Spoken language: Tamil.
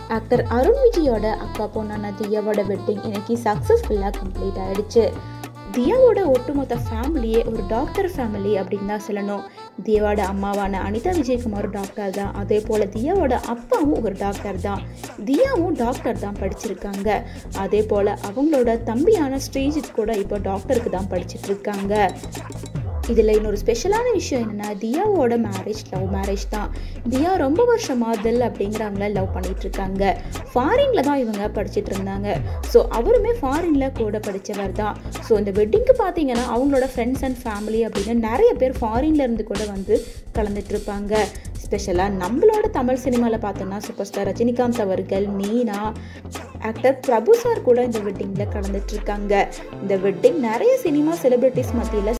ஆக்டர் அருண் விஜயோட அக்கா பொண்ணான தியாவோட வெட்டிங் இன்னைக்கு சக்ஸஸ்ஃபுல்லாக கம்ப்ளீட் ஆயிடுச்சு தியாவோட ஒட்டுமொத்த ஃபேமிலியே ஒரு டாக்டர் ஃபேமிலி அப்படின்னு தான் சொல்லணும் தியாவோட அம்மாவான அனிதா விஜயகுமார் டாக்டர் தான் அதே போல் தியாவோட அப்பாவும் ஒரு டாக்டர் தான் தியாவும் டாக்டர் தான் படிச்சிருக்காங்க அதே போல் அவங்களோட தம்பியான ஸ்ரீஜித் கூட இப்போ டாக்டருக்கு தான் படிச்சிட்டு இருக்காங்க இதில் இன்னொரு ஸ்பெஷலான விஷயம் என்னென்னா தியாவோட மேரேஜ் லவ் மேரேஜ் தான் தியா ரொம்ப வருஷமாக தில் அப்படிங்கிறவங்கள லவ் பண்ணிட்டு இருக்காங்க ஃபாரினில் தான் இவங்க படிச்சுட்டு இருந்தாங்க ஸோ அவருமே ஃபாரினில் கூட படித்தவர் தான் ஸோ இந்த வெட்டிங்க்கு பார்த்தீங்கன்னா அவங்களோட ஃப்ரெண்ட்ஸ் அண்ட் ஃபேமிலி அப்படின்னு நிறைய பேர் ஃபாரின்ல இருந்து கூட வந்து கலந்துட்டு இருப்பாங்க ஸ்பெஷலாக நம்மளோட தமிழ் சினிமாவில் பார்த்தோன்னா சூப்பர் ஸ்டார் ரஜினிகாந்த் அவர்கள் மீனா ஆக்டர் பிரபு சார் கூட இந்த வெட்டிங்கில் கலந்துட்டு இருக்காங்க இந்த வெட்டிங் நிறைய சினிமா செலிபிரிட்டிஸ் மத்தியில்